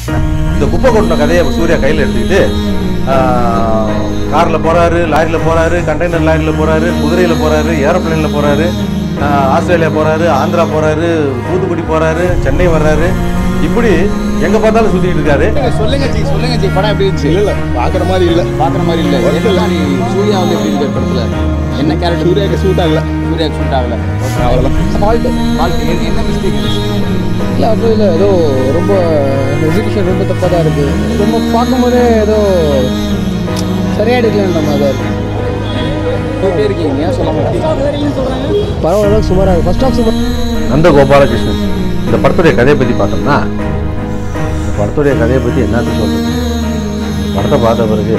இந்த குப்பை கொட்டின கதையை இப்ப சூர்யா கையில் எடுத்துக்கிட்டு காரில் போகிறாரு லாரியில் போகிறாரு கண்டெய்னர் லாரியில் போகிறாரு குதிரையில் போகிறாரு ஏரோப்ளேனில் போகிறாரு ஆஸ்திரேலியா போகிறாரு ஆந்திரா போகிறாரு தூத்துக்குடி போகிறாரு சென்னை வர்றாரு இப்படி எங்கே பார்த்தாலும் சுற்றிக்கிட்டு இருக்காரு சொல்லுங்க ஜி சொல்லுங்க ஜி படம் எப்படி இருந்துச்சு இல்ல பாக்குற மாதிரி இல்ல பாக்குற மாதிரி இல்ல என்ன மாதிரி சூர்யா வந்து எப்படி இருக்கு படத்துல என்ன கேரக்டர் சூர்யாக்கு சூட் ஆகல சூர்யா சூட் ஆகல அவ்வளவுதான் ஃபால்ட்டு வாழ்க்கை என்ன- என்ன மிஸ்டேக் இல்லை அப்போ இல்லை ஏதோ ரொம்ப எக்ஸிபிஷன் ரொம்ப தப்பாக தான் இருக்குது ரொம்ப பார்க்கும்போதே ஏதோ சரியாக எடுக்கலன்ற மாதிரி தான் இருக்குது போயிட்டே இருக்கீங்க ஏன் சொல்ல மாட்டேன் பரவாயில்ல சுமாராக இருக்குது ஃபர்ஸ்ட் ஆஃப் சுமார் நந்த கோபாலகிருஷ்ணன் இந்த படத்துடைய கதையை பற்றி பார்த்தோம்னா இந்த படத்துடைய கதையை பற்றி என்னன்னு சொல்றது படத்தை பார்த்த பிறகு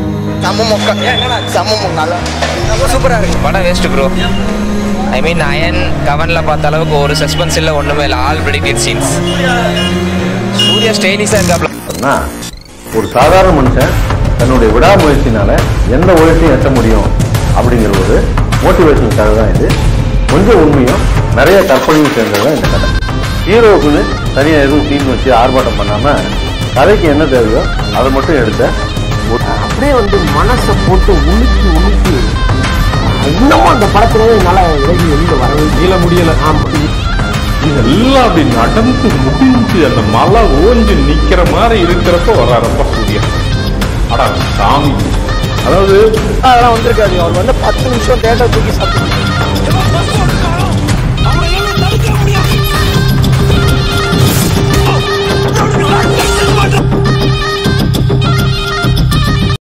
சூப்பரா இருக்கு படம் waste bro I mean Ayan கவன்ல பார்த்த அளவுக்கு ஒரு சஸ்பென்ஸ் இல்லை ஒண்ணுமே இல்லை ஆல் ப்ரெடிக்டட் சீன்ஸ் சூர்யா ஸ்டைலிஷா இருக்காப்ல சொன்னா ஒரு சாதாரண மனுஷன் தன்னுடைய விடாமுயற்சினால எந்த உயரத்தையும் எட்ட முடியும் அப்படிங்கிற ஒரு மோட்டிவேஷனுக்காக தான் இது கொஞ்சம் உண்மையும் நிறைய கற்பனையும் சேர்ந்தது தான் இந்த கதை ஹீரோவுக்குன்னு தனியாக எதுவும் டீம் வச்சு ஆர்ப்பாட்டம் பண்ணாம கதைக்கு என்ன தேவையோ அதை மட்டும் எடுத்த ஒரு அப்படியே வந்து மனசை போட்டு உலுக்கி உலுக்கி இன்னமும் அந்த படத்துலேயே என்னால் விலகி வெளியில் வரவே கீழ முடியல இதெல்லாம் அப்படி நடந்து முடிஞ்சு அந்த மலை ஓஞ்சு நிக்கிற மாதிரி இருக்கிறப்ப வர்றாரப்ப சூரியன் அடா சாமி அதாவது அதெல்லாம் வந்திருக்காது அவர் வந்து பத்து நிமிஷம் தேட்டர் தூக்கி சாப்பிட்டு